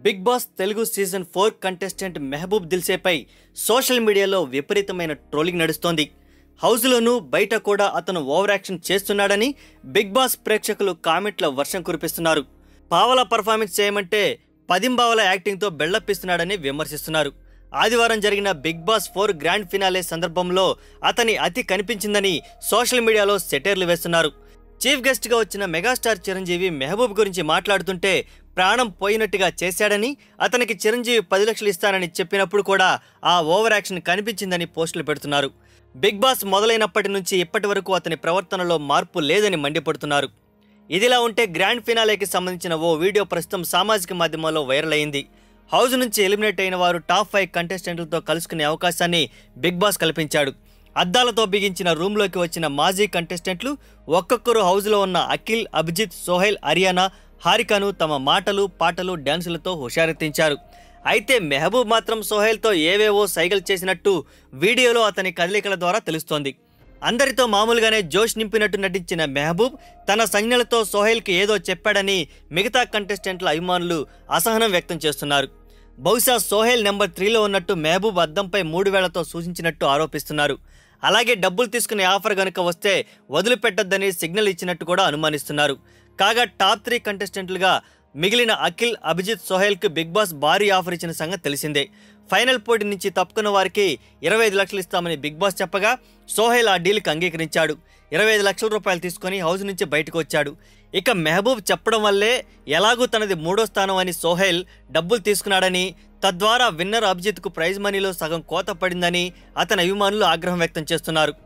big Boss Telugu season four contestant Mehaboob దిల్సేపై social మీడియాలో విపరీతమైన ట్రోలింగ్ నడుస్తోంది హౌస్లోనూ బయట కూడా అతను ఓవర్ యాక్షన్ చేస్తున్నాడని బిగ్ బాస్ ప్రేక్షకులు కామెంట్ల వర్షం కురిపిస్తున్నారు పావల పర్ఫార్మెన్స్ చేయమంటే పదింబావల యాక్టింగ్తో బెళ్లప్పిస్తున్నాడని విమర్శిస్తున్నారు ఆదివారం జరిగిన Bigg Boss four grand finale సందర్భంలో అతని అతి కనిపించిందని సోషల్ మీడియాలో సెటైర్లు వేస్తున్నారు చీఫ్ గెస్ట్గా వచ్చిన మెగాస్టార్ చిరంజీవి మెహబూబ్ గురించి మాట్లాడుతుంటే ప్రాణం పోయినట్టుగా చేశాడని అతనికి చిరంజీవి పది లక్షలు ఇస్తానని చెప్పినప్పుడు కూడా ఆ ఓవర్ యాక్షన్ కనిపించిందని పోస్టులు పెడుతున్నారు బిగ్ బాస్ మొదలైనప్పటి నుంచి ఇప్పటి వరకు అతని ప్రవర్తనలో మార్పు లేదని మండిపడుతున్నారు ఇదిలా ఉంటే గ్రాండ్ ఫినాలేకి సంబంధించిన ఓ వీడియో ప్రస్తుతం సామాజిక మాధ్యమాల్లో వైరల్ అయింది హౌస్ నుంచి ఎలిమినేట్ అయిన వారు టాప్ ఫైవ్ కంటెస్టెంట్లతో కలుసుకునే అవకాశాన్ని బిగ్ బాస్ కల్పించాడు అద్దాలతో బిగించిన రూమ్లోకి వచ్చిన మాజీ కంటెస్టెంట్లు ఒక్కొక్కరు హౌస్లో ఉన్న అఖిల్ అభిజిత్ సోహెల్ అరియానా హారికను తమ మాటలు పాటలు డ్యాన్సులతో హుషారెత్తించారు అయితే మెహబూబ్ మాత్రం సోహెల్తో ఏవేవో సైగలు చేసినట్టు వీడియోలో అతని కదలికల ద్వారా తెలుస్తోంది అందరితో మామూలుగానే జోష్ నింపినట్టు నటించిన మెహబూబ్ తన సంజ్ఞలతో సోహెల్కి ఏదో చెప్పాడని మిగతా కంటెస్టెంట్ల అభిమానులు అసహనం వ్యక్తం చేస్తున్నారు బహుశా సోహెల్ నెంబర్ త్రీలో ఉన్నట్టు మెహబూబ్ అద్దంపై మూడు వేలతో సూచించినట్టు ఆరోపిస్తున్నారు అలాగే డబ్బులు తీసుకునే ఆఫర్ గనుక వస్తే వదిలిపెట్టొద్దని సిగ్నల్ ఇచ్చినట్టు కూడా అనుమానిస్తున్నారు కాగా టాప్ త్రీ కంటెస్టెంట్లుగా మిగిలిన అఖిల్ అభిజిత్ సోహెల్కి బిగ్ బాస్ భారీ ఆఫర్ ఇచ్చిన సంగతి తెలిసిందే ఫైనల్ పోటీ నుంచి తప్పుకున్న వారికి ఇరవై ఐదు లక్షలు ఇస్తామని బిగ్ బాస్ చెప్పగా సోహెల్ ఆ డీల్కి అంగీకరించాడు ఇరవై ఐదు లక్షల రూపాయలు తీసుకొని హౌస్ నుంచి బయటకు వచ్చాడు ఇక మెహబూబ్ చెప్పడం వల్లే ఎలాగూ తనది మూడో స్థానం అని సోహెల్ డబ్బులు తీసుకున్నాడని తద్వారా విన్నర్ అభిజిత్కు ప్రైజ్ మనీలో సగం కోత పడిందని అతని అభిమానులు ఆగ్రహం వ్యక్తం చేస్తున్నారు